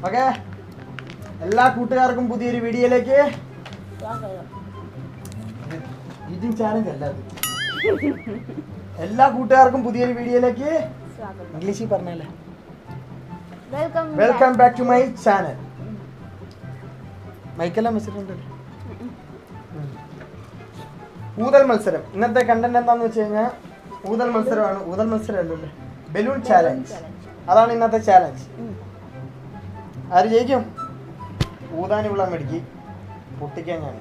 Okay എല്ലാ കൂട്ടുകാർക്കും പുതിയൊരു വീഡിയോയിലേക്ക് ഈറ്റിംഗ് ചാലഞ്ച് അല്ല അത് എല്ലാ കൂട്ടുകാർക്കും പുതിയൊരു വീഡിയോയിലേക്ക് സ്വാഗതം ഇംഗ്ലീഷിൽ പറഞ്ഞല്ലേ welcome welcome back to my channel മൈക്കെല്ലാം വെച്ചിട്ടുണ്ടല്ലോ ഉം. ഊതൽ മത്സരം ഇന്നത്തെ കണ്ടന്റ് എന്താന്ന് വെച്ച് കഴിഞ്ഞാൽ ഊതൽ മത്സരമാണ് ഊതൽ മത്സരം അല്ലല്ലോ ബലൂൺ ചാലഞ്ച് അതാണ് ഇന്നത്തെ ചാലഞ്ച് ആര് ജയിക്കും ഊതാനുള്ള മെടുക്കി പൊട്ടിക്കാൻ ഞാൻ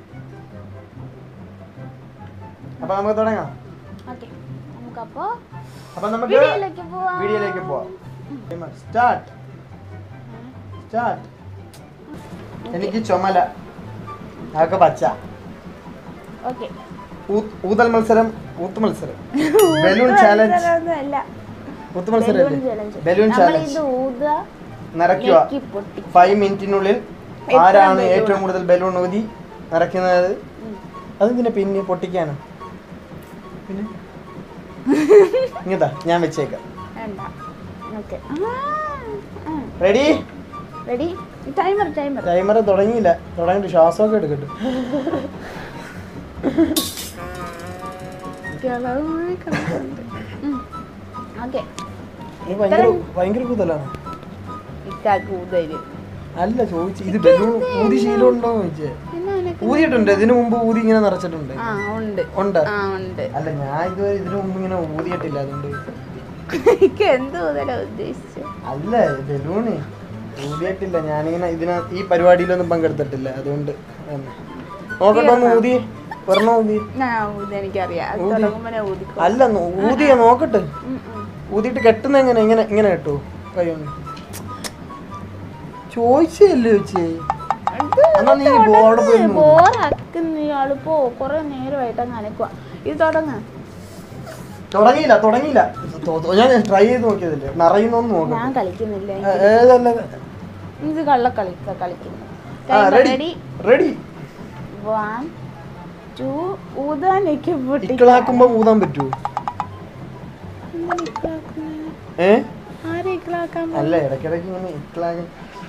അപ്പൊ നമുക്ക് തുടങ്ങാം ഓക്കെ നമുക്കപ്പോ അപ്പൊ നമുക്ക് വീഡിയോയിലേക്ക് പോവാം വീഡിയോയിലേക്ക് പോവാം സ്റ്റാർട്ട് സ്റ്റാർട്ട് എനിക്ക് ചുമല അതൊക്കെ പച്ച ഓക്കെ ഊ- ഊതൽ മത്സരം ഊത്ത് മത്സരം ബലൂൺ ചാലഞ്ച് അല്ല ഊത്ത് മത്സരം ബലൂൺ ചാലഞ്ച് ബലൂൺ നമ്മൾ ചാലഞ്ച് ഇത് ഊതുക നിറയ്ക്കുക ഞെക്കി പൊട്ടി ഫൈവ് മിനിറ്റിനുള്ളിൽ എത്ര ആരാണ് ബലൂൺ? ഏറ്റവും കൂടുതൽ ബലൂൺ ഊതി നിറയ്ക്കുന്നത് ഉം. അത് പിന്നെ പിന്നെ പൊട്ടിക്കാനോ പിന്നെ ഇങ്ങതാ ഞാൻ വെച്ചേക്കാം വേണ്ട okay ready ready timer timer timer തുടങ്ങിയില്ല തുടങ്ങിയിട്ട് ശ്വാസമൊക്കെ എടുക്കട്ടെ ഓക്കെ ഇത് ഭയങ്കര ഭയങ്കര കൂതലാണ് ഇക്കാക്ക് ഊതല് അല്ല ചോദിച്ചു ഇത് ബലൂൺ ഊതി ശീലം ഉണ്ടോ ചോദിച്ചേ എന്നാ നിനക്ക് ഊതിയിട്ടുണ്ട് ഇതിനു മുമ്പ് ഊതി ഇങ്ങനെ നിറച്ചിട്ടുണ്ട് ആ ഉണ്ട് ഉണ്ട് ആ ഉണ്ട് അല്ല ഞാൻ ഇതുവരെ ഇതിനു മുമ്പ് ഇങ്ങനെ ഊതിയിട്ടില്ല അതുകൊണ്ട് എനിക്ക് എന്ത് ഊതല ഉദ്ദേശിച്ചു അല്ല ബലൂണ് ഊതിയിട്ടില്ല ഞാനിങ്ങനെ ഇതിന ഈ പരിപാടിയിലൊന്നും പങ്കെടുത്തിട്ടില്ല അതുകൊണ്ട് തന്നെ. നോക്കട്ടെ ഒന്ന് ഊതി ഒരെണ്ണം ഊതി ഞാൻ ഊത എനിക്കറിയാം അത് ഊതി. തുടങ്ങുമ്പോ ഞാൻ ഊതിക്കോ അല്ല ഒന്ന് ഊതിയ നോക്കട്ടെ ഉം, ഉം. ഊതിയിട്ട് കെട്ടുന്ന എങ്ങനെ ഇങ്ങനെ ഇങ്ങനെ കെട്ടു കൈ കൊണ്ട് ചോദിച്ചല്ലേ ചോദിച്ചേ ഇത് എന്നാ നീ ബോർഡ് പോയി ഒന്ന് ഊതി. ബോറാക്കുന്ന ഇയാള് പോ കൊറേ നേരമായിട്ട് അങ്ങ് അനക്കുക ഇത് തുടങ്ങ തുടങ്ങിയില്ല തുടങ്ങിയില്ല തോ- തോ- ഞാൻ ട്രൈ ചെയ്ത് നോക്കിയതല്ലേ നിറയുന്നോന്ന് നോക്കട്ടെ ഞാൻ കളിക്കുന്നില്ല ഏ, ഏതല്ല ഇത് കള്ള കളിക്ക കളിക്കുന്നു ആ ready ready ready one two ഊതാനൊക്കെ പൊട്ടി ഇക്കളാക്കുമ്പോ ഊതാൻ പറ്റുമോ ഏ ആരെ ഇക്കളാക്കാൻ അല്ല ഇടയ്ക്കിടയ്ക്ക് ഇങ്ങനെ ഇക്കളാക്കി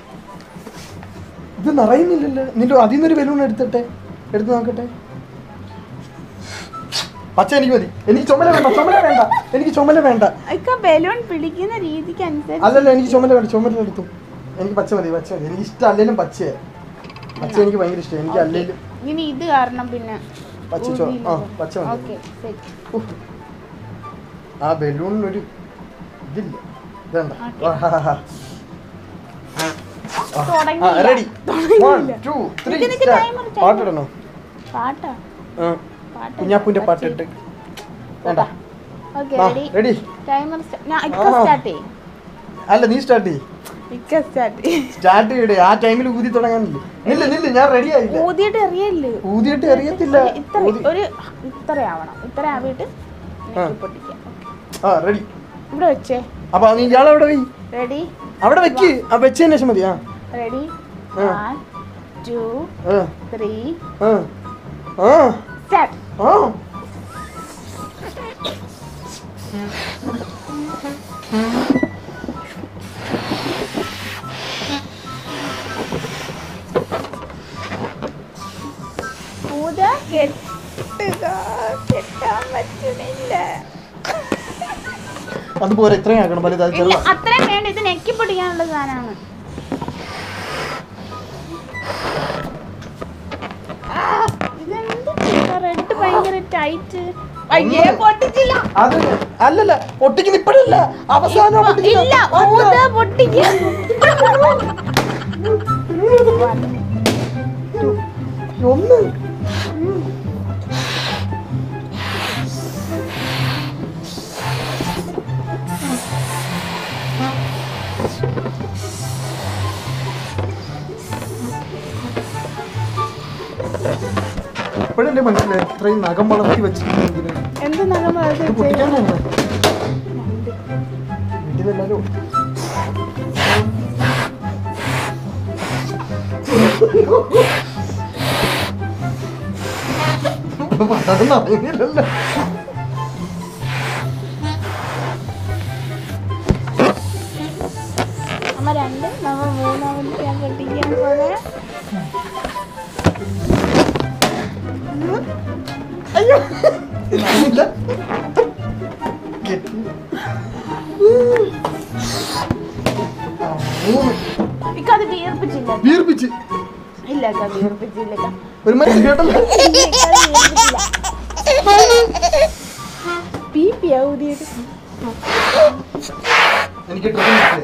ഇത് നിറയുന്നില്ലല്ലോ നിന്റെ അതിൽ നിന്നൊരു ബലൂൺ എടുത്തിട്ടെ എടുത്ത് നോക്കട്ടെ പച്ച എനിക്ക് മതി എനിക്ക് ചുമല വേണ്ട ചുമല വേണ്ട എനിക്ക് ചുമല വേണ്ട ഇക്ക ബലൂൺ പിടിക്കുന്ന രീതിക്ക് അനുസരിച്ച് അല്ലല്ല എനിക്ക് ചുമല വേണ്ട ചുമല എടുത്തു എനിക്ക് പച്ച മതി പച്ച മതി എനിക്ക് ഇഷ്ടം അല്ലേലും പച്ചയാ പച്ച എനിക്ക് ഭയങ്കര ഇഷ്ടം എനിക്ക് അല്ലേലും ഇനി ഇത് കാരണം പിന്നെ പച്ച ചോ ആ പച്ച മതി ഓക്കെ സെറ്റ് ഉഫ്. ആ ബലൂണിനൊരു ഇതില്ല ഇതണ്ട തുടങ്ങിയില്ല. റെഡി വൺ ടു ത്രീ നിക്ക് നിക്ക് timer, timer. പാട്ടിടണോ പാട്ടാ ആ, പാട്ട് കുഞ്ഞാപ്പൂന്റെ പാട്ടിട്ട് വേണ്ട ഓക്കെ ആ റെഡി റെഡി ടൈമർ ഞാൻ ഇക്ക ആ. സ്റ്റാർട്ട് ചെയ്യും അല്ല നീ സ്റ്റാർട്ട് ചെയ്യ് ഇക്ക സ്റ്റാർട്ട് ചെയ്യും സ്റ്റാർട്ട് ചെയ്യടേ ആ ടൈമിൽ ഊതി തുടങ്ങാനില്ലേ നില്ല നില്ല ഞാൻ റെഡി ആയില്ല ഊതിയിട്ട് എറിയല്ലേ ഊതിയിട്ട് അറിയത്തില്ല ഒരു ഇത്ര ഊതി- ഒരു ഇത്ര ആവണം ഇത്ര ആവിട്ട് ആ. പൊട്ടിക്കാം ആ റെഡി ഇവിടെ വെച്ചേ അപ്പൊ നീ ഇയാളവിടെ പോയി റെഡി അവിടെ വെക്ക് ആ വെച്ചതിന് ശേഷം മതി ആ റെഡി ആ. വൺ ടു ആ ത്രീ ആ ആ സ്റ്റാർട്ട് ആ ഊത കെട്ടുക കെട്ടാൻ പറ്റുന്നില്ല അതുപോലെ ഇത്രയും ആക്കണം വലുത് അത് ഇല്ല ചെറുതാ അത്രയും വേണ്ട ഇത് നെക്കി പൊടിക്കാനുള്ള സാധനമാണ് റെഡ് ഭയങ്കര ടൈറ്റ് അയ്യേ പൊട്ടിച്ചില്ല അത് അല്ലല്ല പൊട്ടിക്കുന്ന ഇപ്പഴല്ല അവസാനം പൊട്ടിക്കുന്ന- ഇല്ല ഊത പൊട്ടിക്ക ഒന്ന് ഇപ്പോഴല്ലേ മനസ്സിലായി ഇത്രയും നഖം വളർത്തി വെച്ചിരിക്കുന്നതിന് എന്ത് നഖം വളർത്തി ഇത് വെച്ചേ? പൊട്ടിക്കാനാണ് വീട്ടിലെല്ലാരും അതൊന്നും അറിയുന്നില്ലല്ലോ അമ്മ നമ്മ രണ്ട് നമ്മ മൂന്നാമത്തെ ഞാൻ പൊട്ടിക്കാൻ പോലെ അയ്യോ ഇല്ല. കെട്ടി. ആ, മൂന്ന് ഇക്കത് വീർപ്പിച്ചില്ല വീർപ്പിച്ച് ഇല്ല ഇക്ക വീർപ്പിച്ചില്ല ഇക്ക. ഒരു മനുഷ്യൻ കേട്ടല്ലോ ഇല്ല, ഇക്ക അത് വീർപ്പിച്ചില്ല പി പി ഊതിയിട്ട് എനിക്ക് ട്രെയിൻ മനസ്സിലായി.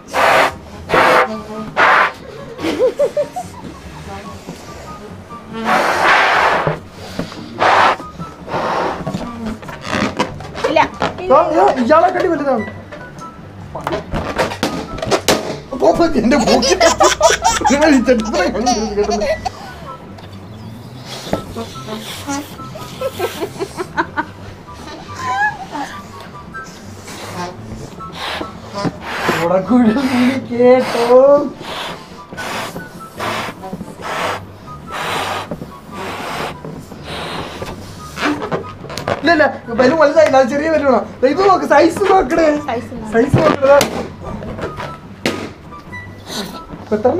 ഇല്ല ആ, ഇയാ- ഇയാളെ കടി വലുതാണ് പോ, പോ, എന്റെ മൂക്കിൽ നിങ്ങൾ ഈ ചെറുപ്പത്തിലെ കടി കേട്ടത്. ഉടക്കുഴൽ വിളി കേട്ടോ ഇല്ല ഇല്ല ബലൂൺ വലുതായില്ല അത് ചെറിയ ബലൂണാ ദേ ഇത് നോക്ക് സൈസ് നോക്കണേ സൈസ് നോക്ക്. സൈസ് നോക്കണേ എത്ര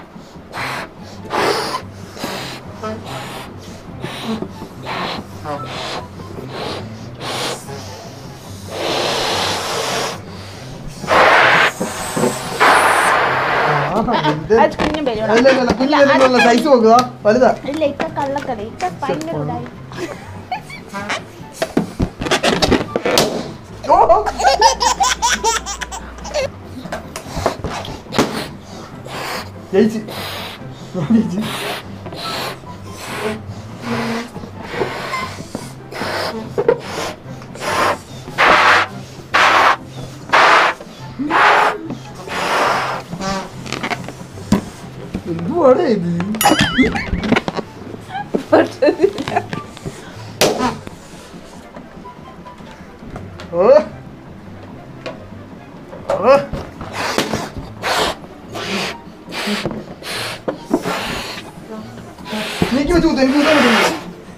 അത് കുഞ്ഞു ബലൂണാ. ഇല്ല ഇല്ല കുഞ്ഞു ബലൂണല്ല സൈസ് നോക്കുക വലുതാ ഇല്ല ഇക്ക കള്ളക്കട ഇക്ക ഭയങ്കര ഇതായി ഓ ജയിച്ച് ഞാൻ ജയിച്ച് എന്തുവാടേ ഇത് ഓ ഓ എനിക്ക് വെച്ച് കുത്ത്, എനിക്ക് കുത്താൻ പറ്റുന്നില്ല.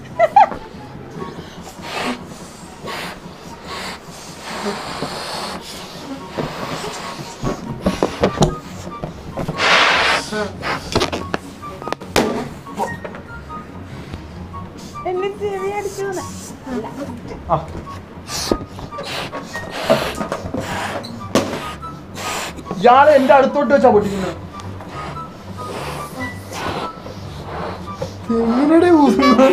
എന്നെ ചെവി അടിച്ചു അല്ല ആ. ഇയാളെ എന്റെ അടുത്തോട്ട് വെച്ചാ പൊട്ടിക്കുന്നത് എങ്ങനെയുടെ ഊതുന്നത്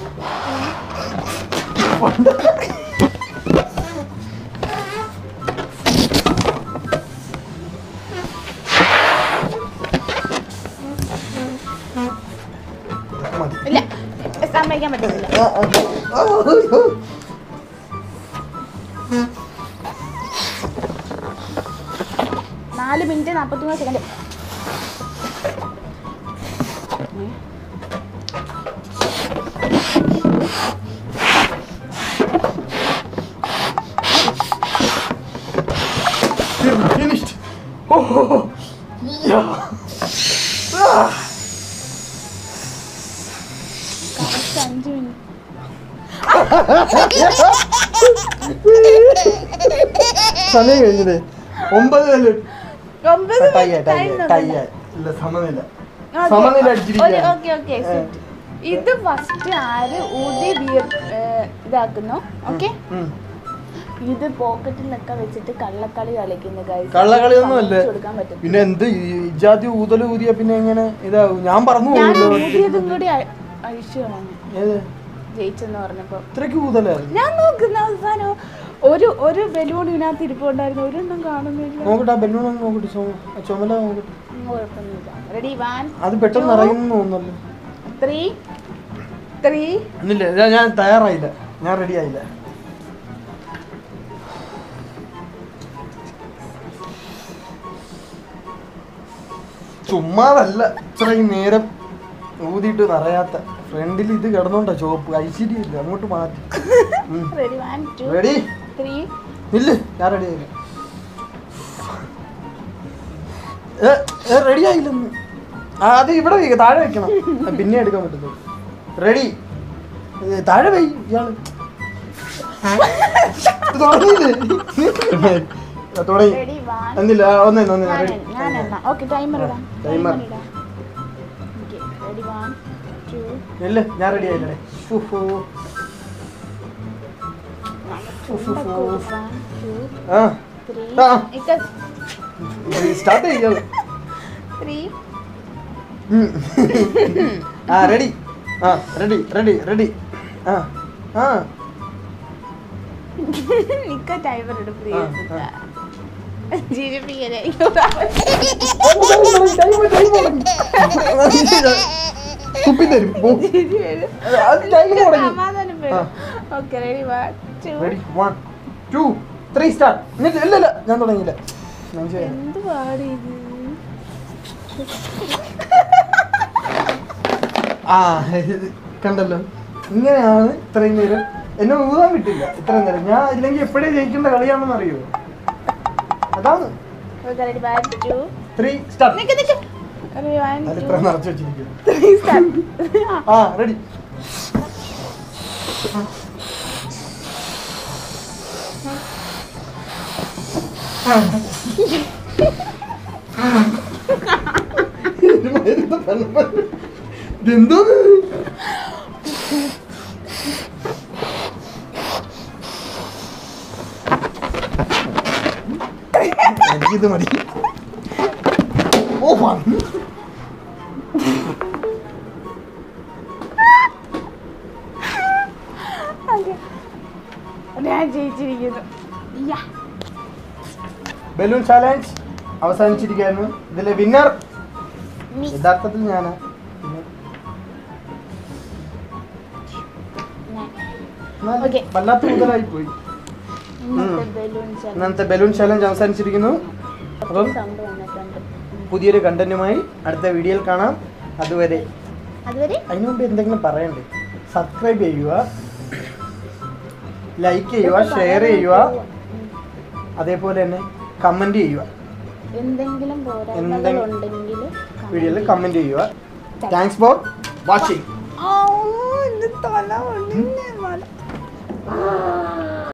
മതി ഇല്ല സമ്മതിക്കാൻ പറ്റുന്നില്ല ആ, ആ. ആ, ആ, ആ. നാല് മിനിറ്റ് നാൽപ്പത്തി മൂന്ന് second Finished. Oh, yeah. Ah. Correct അഞ്ച് മിനിറ്റ് സമയം കഴിഞ്ഞത് ഒമ്പത് കല്ല് ഒമ്പത് tie minute tie time tie തന്നില്ല. ഇല്ല സമനില Okay. സമനില ഒരു- അടിച്ചിരിക്കുകയാണ്. okay, okay, sit. ഇത് ഫസ്റ്റ് ആര് ഊതി വീർ ഏർ, ഇതാക്കുന്നു ഓക്കെ ഉം. ഇത് പോക്കറ്റിലൊക്കെ വെച്ചിട്ട് കള്ളക്കളി കളിക്കുന്ന guys. കള്ളക്കളിയൊന്നും അല്ലേ സമ്മതിച്ചു കൊടുക്കാൻ പറ്റും പിന്നെ എന്ത് ഈ ഇജാതി ഊതല് ഊതിയ പിന്നെ എങ്ങനെ ഇതാവും ഞാൻ പറഞ്ഞു ഞാൻ പോകുമല്ലോ ഊതിയതും കൂടി അ- അഴിച്ചു കളഞ്ഞു ഏത് ജയിച്ചെന്ന് പറഞ്ഞപ്പോ ഇത്രയ്ക്ക് ഊതലായിരുന്നു ഞാൻ നോക്കുന്ന അവസാനം ഒരു ഒരു ബലൂൺ ഇതിനകത്ത് ഇരിപ്പുണ്ടായിരുന്നു ഒരെണ്ണം കാണുന്നില്ല നോക്കട്ടെ ആ ബലൂൺ ഒന്ന് നോക്കട്ടെ ചുമ ആ ചുമല നോക്കട്ടെ ഉം, കുഴപ്പമൊന്നുമില്ല റെഡി വൺ അത് പെട്ടെന്ന് അറിയുന്നു തോന്നുന്നല്ലോ ത്രീ ത്രീ ഇല്ല ഞാൻ- ഞാൻ തയ്യാറായില്ല ഞാൻ റെഡി ആയില്ല ചുമ്മാതല്ല ഇത്രയും നേരം ഊതിയിട്ട് നിറയാത്ത ഫ്രണ്ടിൽ ഇത് കിടന്നോണ്ടാ ചോപ്പ് ഐശ്വര്യ ഇല്ല അങ്ങോട്ട് മാറ്റി ready one two ready three ഇല്ല ഞാൻ റെഡി ആയില്ല റെഡി ആയില്ലെന്ന് ആ, അത് ഇവിടെ വെക്ക താഴെ വെക്കണം ആ, പിന്നെ എടുക്കാൻ പറ്റുന്നു റെഡി താഴെ വെയ് ഇയാള് ഇത് തുടങ്ങിയില്ലേ തുടങ്ങി റെഡി വൺ എന്തില്ല ഒന്ന് ഒന്ന് ഞാൻ ready. ഞാൻ എണ്ണ ഓക്കെ ടൈമർ ഇടാം Timer. ടൈമർ ഇടാം ഓക്കെ റെഡി വൺ ടു ഇല്ല ഞാൻ റെഡി ആയില്ലേ ഫുഫു. ഫുഫു. വൺ ടു ആ ത്രീ ആ. ഇക്ക സ്റ്റാർട്ട് ചെയ്യാം ത്രീ ആ റെഡി ആ റെഡി റെഡി റെഡി ആ ആ ഇക്ക ടൈമർ ഇടും ആ, പ്ലീസ് ജീവിപ്പിക്കലേ തുപ്പി തരും പോ. അത് ടൈം തുടങ്ങി സമാധാനം ആ. Okay ready one two ready one two three start എന്നിട്ട് ഇല്ല ഇല്ല ഞാൻ തുടങ്ങിയില്ല ഞാൻ ചെയ്യാം എന്ത് പാടി ഇത് ആ ഇത് കണ്ടല്ലോ ഇങ്ങനെയാണ് ഇത്രയും നേരം എന്നെ ഊതാൻ വിട്ടില്ല ഇത്രയും നേരം ഞാൻ ഇല്ലെങ്കിൽ എപ്പോഴേ ജയിക്കേണ്ട കളിയാണെന്ന് അറിയോ അതാണ് okay ready one two three start നിക്ക് നിക്ക് റെഡി വൺ അത് ടു ഇത്ര നിറച്ച് വെച്ചിരിക്കുന്നു ത്രീ സ്റ്റാർട്ട് ആ റെഡി ഇതെന്തോന്ന് എനിക്കിത് മതി ഓ വന്നു ഓക്കെ ഞാൻ ജയിച്ചിരിക്കുന്നു യാ ബലൂൺ ചാലഞ്ച് അവസാനിച്ചിരിക്കുകയായിരുന്നു ഇതിലെ വിന്നർ മീ യഥാർത്ഥത്തിൽ ഞാനാ ഞാൻ Okay. വല്ലാത്ത മുതലായി പോയി ഇന്നത്തെ ബലൂൺ ചലഞ്ച് ഇന്നത്തെ ബലൂൺ ചാലഞ്ച് അവസാനിച്ചിരിക്കുന്നു അപ്പം സൗണ്ട് വന്നിട്ടുണ്ട് പുതിയൊരു കണ്ടന്റുമായി അടുത്ത വീഡിയോയിൽ കാണാം അതുവരെ അതുവരെ അതിനു മുമ്പ് എന്തെങ്കിലും പറയണ്ടേ സബ്സ്ക്രൈബ് ചെയ്യുക ലൈക്ക് ചെയ്യുക ഷെയർ ചെയ്യുക അതേപോലെ തന്നെ കമൻറ്റ് ചെയ്യുക എന്തെങ്കിലും പോരായ്മകൾ എന്തെങ്കിലും ഉണ്ടെങ്കിൽ വീഡിയോയിൽ കമൻറ്റ് ചെയ്യുക താങ്ക്സ് ഫോർ വാച്ചിങ് ഇത് തല ഒടിഞ്ഞ മല